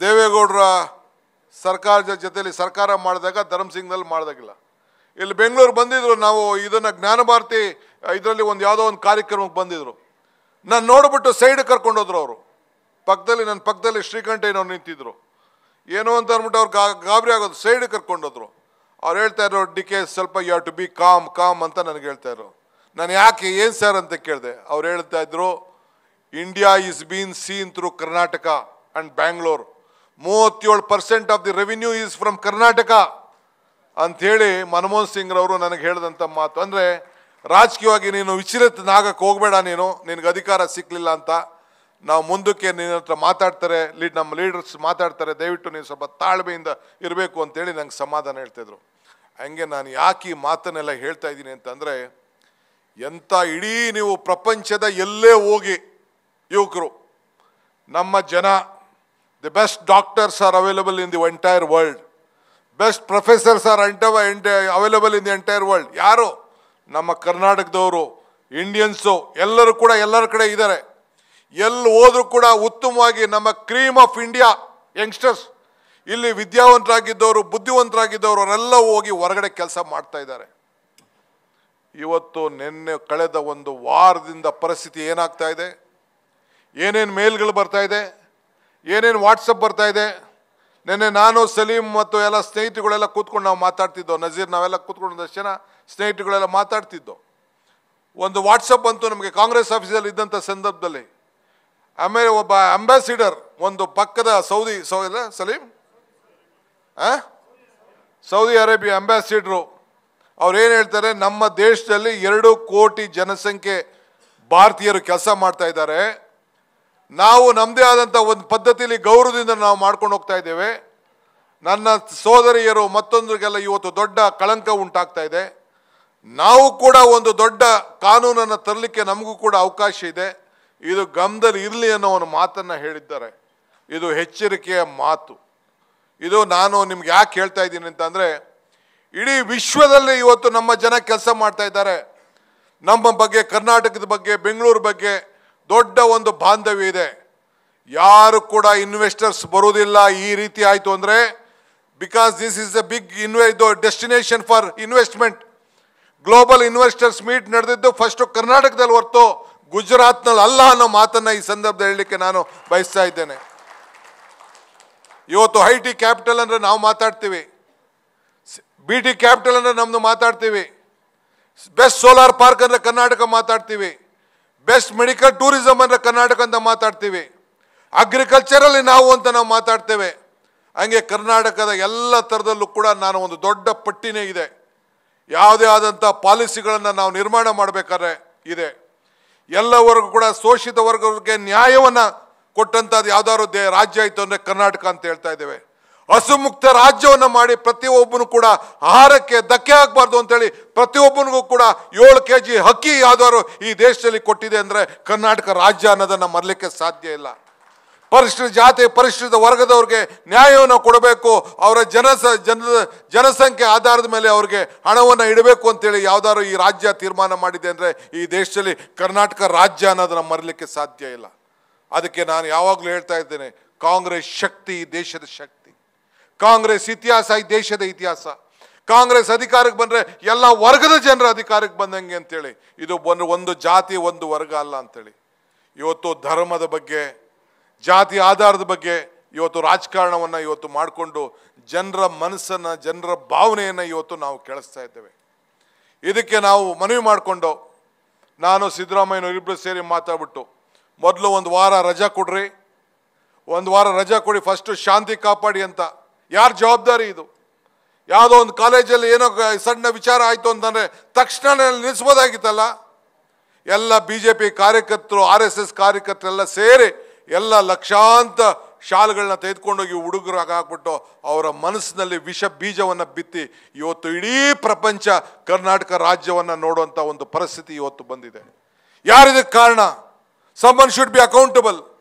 ದೇವೇಗೌಡರ ಸರ್ಕಾರದ ಜೊತೆಲಿ ಸರ್ಕಾರ ಮಾಡಿದಾಗ ಧರ್ಮಸಿಂಗ್ನಲ್ಲಿ ಮಾಡ್ದಾಗಿಲ್ಲ ಇಲ್ಲಿ ಬೆಂಗಳೂರು ಬಂದಿದ್ರು ನಾವು ಇದನ್ನ ಜ್ಞಾನ ಭಾರತಿ ಇದರಲ್ಲಿ ಒಂದು ಯಾವುದೋ ಒಂದು ಕಾರ್ಯಕ್ರಮಕ್ಕೆ ಬಂದಿದ್ರು ನಾನು ನೋಡ್ಬಿಟ್ಟು ಸೈಡ್ ಕರ್ಕೊಂಡೋದ್ರು ಅವರು ಪಕ್ಕದಲ್ಲಿ ನನ್ನ ಪಕ್ಕದಲ್ಲಿ ಶ್ರೀಕಂಠಯ್ಯನವ್ರು ನಿಂತಿದ್ರು ಏನೋ ಅಂತ ಅಂದ್ಬಿಟ್ಟು ಅವ್ರು ಗಾ ಗಾಬರಿ ಆಗೋದು ಸೈಡ್ ಕರ್ಕೊಂಡೋದ್ರು ಅವ್ರು ಹೇಳ್ತಾ ಇರೋ ಡಿ ಕೆ ಸ್ವಲ್ಪ you to be calm calm ಅಂತ ನನಗೆ ಹೇಳ್ತಾ ಇದ್ರು ನಾನು ಯಾಕೆ ಏನು ಸರ್ ಅಂತ ಕೇಳಿದೆ ಅವ್ರು ಹೇಳ್ತಾ ಇದ್ರು India is been seen through Karnataka and Bangalore ಮೂವತ್ತೇಳು percent of the revenue is from Karnataka ಅಂಥೇಳಿ ಮನಮೋಹನ್ ಸಿಂಗ್ ರವರು ನನಗೆ ಹೇಳಿದಂಥ ಮಾತು ಅಂದರೆ ರಾಜಕೀಯವಾಗಿ ನೀನು ವಿಚಲಿತನಾಗಕ್ಕೆ ಹೋಗಬೇಡ ನೀನು ನಿನಗೆ ಅಧಿಕಾರ ಸಿಕ್ಕಲಿಲ್ಲ ಅಂತ ನಾವು ಮುಂದಕ್ಕೆ ನಿನ್ನ ಹತ್ರ ಮಾತಾಡ್ತಾರೆ ಲೀಡ್ ನಮ್ಮ ಲೀಡರ್ಸ್ ಮಾತಾಡ್ತಾರೆ ದಯವಿಟ್ಟು ನೀನು ಸ್ವಲ್ಪ ತಾಳ್ಮೆಯಿಂದ ಇರಬೇಕು ಅಂತೇಳಿ ನಂಗೆ ಸಮಾಧಾನ ಹೇಳ್ತಿದ್ರು ಹಂಗೆ ನಾನು ಯಾಕೆ ಈ ಮಾತನ್ನೆಲ್ಲ ಹೇಳ್ತಾ ಇದ್ದೀನಿ ಅಂತಂದರೆ ಎಂಥ ಇಡೀ ನೀವು ಪ್ರಪಂಚದ ಎಲ್ಲೇ ಹೋಗಿ ಯುವಕರು ನಮ್ಮ ಜನ the best doctors are available in the entire world best professors are ಎಂಟವ ಎಂಟ available in the entire world ಯಾರು ನಮ್ಮ ಕರ್ನಾಟಕದವರು ಇಂಡಿಯನ್ಸು ಎಲ್ಲರೂ ಕೂಡ ಎಲ್ಲರ ಕಡೆ ಇದ್ದಾರೆ ಎಲ್ಲಿ ಹೋದ್ರೂ ಕೂಡ ಉತ್ತಮವಾಗಿ ನಮ್ಮ ಕ್ರೀಮ್ ಆಫ್ ಇಂಡಿಯಾ ಯಂಗ್ಸ್ಟರ್ಸ್ ಇಲ್ಲಿ ವಿದ್ಯಾವಂತರಾಗಿದ್ದವರು ಬುದ್ಧಿವಂತರಾಗಿದ್ದವರು ಅವರೆಲ್ಲ ಹೋಗಿ ಹೊರಗಡೆ ಕೆಲಸ ಮಾಡ್ತಾ ಇದ್ದಾರೆ ಇವತ್ತು ನಿನ್ನೆ ಕಳೆದ ಒಂದು ವಾರದಿಂದ ಪರಿಸ್ಥಿತಿ ಏನಾಗ್ತಾ ಇದೆ ಏನೇನು ಮೇಲ್ಗಳು ಬರ್ತಾ ಇದೆ ಏನೇನು ವಾಟ್ಸಪ್ ಬರ್ತಾ ಇದೆ ನಿನ್ನೆ ನಾನು ಸಲೀಂ ಮತ್ತು ಎಲ್ಲ ಸ್ನೇಹಿತರುಗಳೆಲ್ಲ ಕೂತ್ಕೊಂಡು ನಾವು ಮಾತಾಡ್ತಿದ್ದೋ ನಜೀರ್ ನಾವೆಲ್ಲ ಕೂತ್ಕೊಂಡು ಒಂದಷ್ಟು ಜನ ಸ್ನೇಹಿತರುಗಳೆಲ್ಲ ಮಾತಾಡ್ತಿದ್ದೋ ಒಂದು ವಾಟ್ಸಪ್ ಬಂತು ನಮಗೆ ಕಾಂಗ್ರೆಸ್ ಆಫೀಸಲ್ಲಿ ಇದ್ದಂಥ ಸಂದರ್ಭದಲ್ಲಿ ಆಮೇಲೆ ಒಬ್ಬ ಅಂಬಾಸಿಡರ್ ಒಂದು ಪಕ್ಕದ ಸೌದಿ ಸೌದಿ ಸಲೀಂ ಆ? ಸೌದಿ ಅರೇಬಿಯಾ ಅಂಬಾಸಿಡ್ರು ಅವ್ರು ಏನು ಹೇಳ್ತಾರೆ ನಮ್ಮ ದೇಶದಲ್ಲಿ ಎರಡು ಕೋಟಿ ಜನಸಂಖ್ಯೆ ಭಾರತೀಯರು ಕೆಲಸ ಮಾಡ್ತಾ ಇದ್ದಾರೆ ನಾವು ನಮ್ಮದೇ ಆದಂಥ ಒಂದು ಪದ್ಧತಿಯಲ್ಲಿ ಗೌರವದಿಂದ ನಾವು ಮಾಡ್ಕೊಂಡು ಹೋಗ್ತಾ ಇದ್ದೇವೆ ನನ್ನ ಸೋದರಿಯರು ಮತ್ತೊಂದರಿಗೆಲ್ಲ ಇವತ್ತು ದೊಡ್ಡ ಕಳಂಕ ಉಂಟಾಗ್ತಾ ಇದೆ ನಾವು ಕೂಡ ಒಂದು ದೊಡ್ಡ ಕಾನೂನನ್ನು ತರಲಿಕ್ಕೆ ನಮಗೂ ಕೂಡ ಅವಕಾಶ ಇದೆ ಇದು ಗಮನದಲ್ಲಿ ಇರಲಿ ಅನ್ನೋ ಒಂದು ಮಾತನ್ನು ಹೇಳಿದ್ದಾರೆ ಇದು ಎಚ್ಚರಿಕೆಯ ಮಾತು ಇದು ನಾನು ನಿಮ್ಗೆ ಯಾಕೆ ಹೇಳ್ತಾ ಇದ್ದೀನಿ ಅಂತಂದರೆ ಇಡೀ ವಿಶ್ವದಲ್ಲಿ ಇವತ್ತು ನಮ್ಮ ಜನ ಕೆಲಸ ಮಾಡ್ತಾ ಇದ್ದಾರೆ ನಮ್ಮ ಬಗ್ಗೆ ಕರ್ನಾಟಕದ ಬಗ್ಗೆ ಬೆಂಗಳೂರು ಬಗ್ಗೆ ದೊಡ್ಡ ಒಂದು ಬಾಂಧವ್ಯ ಇದೆ ಯಾರು ಕೂಡ ಇನ್ವೆಸ್ಟರ್ಸ್ ಬರುವುದಿಲ್ಲ ಈ ರೀತಿ ಆಯಿತು ಅಂದರೆ because this is a big ಇನ್ವೆ ಇದು destination for investment global investors meet ನಡೆದಿದ್ದು ಫಸ್ಟು ಕರ್ನಾಟಕದಲ್ಲಿ ಹೊರತು ಗುಜರಾತ್ನಲ್ಲಿ ಅಲ್ಲ ಅನ್ನೋ ಮಾತನ್ನು ಈ ಸಂದರ್ಭದಲ್ಲಿ ಹೇಳಲಿಕ್ಕೆ ನಾನು ಬಯಸ್ತಾ ಇದ್ದೇನೆ ಇವತ್ತು ಐ ಟಿ ಕ್ಯಾಪಿಟಲ್ ಅಂದರೆ ನಾವು ಮಾತಾಡ್ತೀವಿ ಬಿ ಟಿ ಕ್ಯಾಪಿಟಲ್ ಅಂದರೆ ನಮ್ಮದು ಮಾತಾಡ್ತೀವಿ ಬೆಸ್ಟ್ ಸೋಲಾರ್ ಪಾರ್ಕ್ ಅಂದರೆ ಕರ್ನಾಟಕ ಮಾತಾಡ್ತೀವಿ ಬೆಸ್ಟ್ ಮೆಡಿಕಲ್ ಟೂರಿಸಮ್ ಅಂದರೆ ಕರ್ನಾಟಕ ಅಂತ ಮಾತಾಡ್ತೀವಿ ಅಗ್ರಿಕಲ್ಚರಲ್ಲಿ ನಾವು ಅಂತ ನಾವು ಮಾತಾಡ್ತೇವೆ ಹಂಗೆ ಕರ್ನಾಟಕದ ಎಲ್ಲ ಥರದಲ್ಲೂ ಕೂಡ ನಾನು ಒಂದು ದೊಡ್ಡ ಪಟ್ಟಿನೇ ಇದೆ ಯಾವುದೇ ಆದಂಥ ಪಾಲಿಸಿಗಳನ್ನು ನಾವು ನಿರ್ಮಾಣ ಮಾಡಬೇಕಾದ್ರೆ ಇದೆ ಎಲ್ಲವರೆಗೂ ಕೂಡ ಶೋಷಿತ ವರ್ಗಕ್ಕೆ ನ್ಯಾಯವನ್ನು ಕೊಟ್ಟಂಥದ್ದು ಯಾವ್ದಾದ್ರು ದೇ ರಾಜ್ಯ ಆಯಿತು ಅಂದರೆ ಕರ್ನಾಟಕ ಅಂತ ಹೇಳ್ತಾ ಇದ್ದೇವೆ ಹಸುಮುಕ್ತ ರಾಜ್ಯವನ್ನು ಮಾಡಿ ಪ್ರತಿಯೊಬ್ಬನು ಕೂಡ ಆಹಾರಕ್ಕೆ ಧಕ್ಕೆ ಆಗಬಾರ್ದು ಅಂತೇಳಿ ಪ್ರತಿಯೊಬ್ಬನಿಗೂ ಕೂಡ ಏಳು ಕೆ ಜಿ ಅಕ್ಕಿ ಯಾವ್ದಾದ್ರು ಈ ದೇಶದಲ್ಲಿ ಕೊಟ್ಟಿದೆ ಅಂದರೆ ಕರ್ನಾಟಕ ರಾಜ್ಯ ಅನ್ನೋದನ್ನು ಮರಲಿಕ್ಕೆ ಸಾಧ್ಯ ಇಲ್ಲ ಪರಿಶಿಷ್ಟ ಜಾತಿ ಪರಿಶಿಷ್ಟ ವರ್ಗದವ್ರಿಗೆ ನ್ಯಾಯವನ್ನು ಕೊಡಬೇಕು ಅವರ ಜನಸ ಜನ ಜನಸಂಖ್ಯೆ ಆಧಾರದ ಮೇಲೆ ಅವ್ರಿಗೆ ಹಣವನ್ನು ಇಡಬೇಕು ಅಂತೇಳಿ ಯಾವ್ದಾದ್ರು ಈ ರಾಜ್ಯ ತೀರ್ಮಾನ ಮಾಡಿದೆ ಅಂದರೆ ಈ ದೇಶದಲ್ಲಿ ಕರ್ನಾಟಕ ರಾಜ್ಯ ಅನ್ನೋದನ್ನು ಮರಲಿಕ್ಕೆ ಸಾಧ್ಯ ಇಲ್ಲ ಅದಕ್ಕೆ ನಾನು ಯಾವಾಗಲೂ ಹೇಳ್ತಾ ಇದ್ದೇನೆ ಕಾಂಗ್ರೆಸ್ ಶಕ್ತಿ ಈ ದೇಶದ ಶಕ್ತಿ ಕಾಂಗ್ರೆಸ್ ಇತಿಹಾಸ ಈ ದೇಶದ ಇತಿಹಾಸ ಕಾಂಗ್ರೆಸ್ ಅಧಿಕಾರಕ್ಕೆ ಬಂದರೆ ಎಲ್ಲ ವರ್ಗದ ಜನರ ಅಧಿಕಾರಕ್ಕೆ ಬಂದಂಗೆ ಅಂತೇಳಿ ಇದು ಒಂದು ಒಂದು ಜಾತಿ ಒಂದು ವರ್ಗ ಅಲ್ಲ ಅಂತೇಳಿ ಇವತ್ತು ಧರ್ಮದ ಬಗ್ಗೆ ಜಾತಿ ಆಧಾರದ ಬಗ್ಗೆ ಇವತ್ತು ರಾಜಕಾರಣವನ್ನು ಇವತ್ತು ಮಾಡಿಕೊಂಡು ಜನರ ಮನಸ್ಸನ್ನು ಜನರ ಭಾವನೆಯನ್ನು ಇವತ್ತು ನಾವು ಕೇಳಿಸ್ತಾ ಇದ್ದೇವೆ ಇದಕ್ಕೆ ನಾವು ಮನವಿ ಮಾಡಿಕೊಂಡು ನಾನು ಸಿದ್ದರಾಮಯ್ಯನವರಿಬ್ಬರು ಸೇರಿ ಮಾತಾಡ್ಬಿಟ್ಟು ಮೊದಲು ಒಂದು ವಾರ ರಜಾ ಕೊಡ್ರಿ ಒಂದು ವಾರ ರಜಾ ಕೊಡಿ ಫಸ್ಟು ಶಾಂತಿ ಕಾಪಾಡಿ ಅಂತ ಯಾರ ಜವಾಬ್ದಾರಿ ಇದು ಯಾವುದೋ ಒಂದು ಕಾಲೇಜಲ್ಲಿ ಏನೋ ಗ- ಸಣ್ಣ ವಿಚಾರ ಆಯಿತು ಅಂತಂದರೆ ತಕ್ಷಣ ನಿಲ್ಲಿಸ್ಬೋದಾಗಿತ್ತಲ್ಲ ಎಲ್ಲ ಬಿ ಜೆ ಪಿ ಕಾರ್ಯಕರ್ತರು ಆರ್ ಎಸ್ ಎಸ್ ಕಾರ್ಯಕರ್ತರೆಲ್ಲ ಸೇರಿ ಎಲ್ಲ ಲಕ್ಷಾಂತ ಶಾಲೆಗಳನ್ನ ತೆಗೆದುಕೊಂಡೋಗಿ ಹುಡುಗರಾಗ ಹಾಕ್ಬಿಟ್ಟು ಅವರ ಮನಸ್ಸಿನಲ್ಲಿ ವಿಷ ಬೀಜವನ್ನು ಬಿತ್ತಿ ಇವತ್ತು ಇಡೀ ಪ್ರಪಂಚ ಕರ್ನಾಟಕ ರಾಜ್ಯವನ್ನು ನೋಡುವಂಥ ಒಂದು ಪರಿಸ್ಥಿತಿ ಇವತ್ತು ಬಂದಿದೆ ಯಾರಿದಕ್ಕೆ ಕಾರಣ ಸಮನ್ ಶುಡ್ ಬಿ ಅಕೌಂಟಬಲ್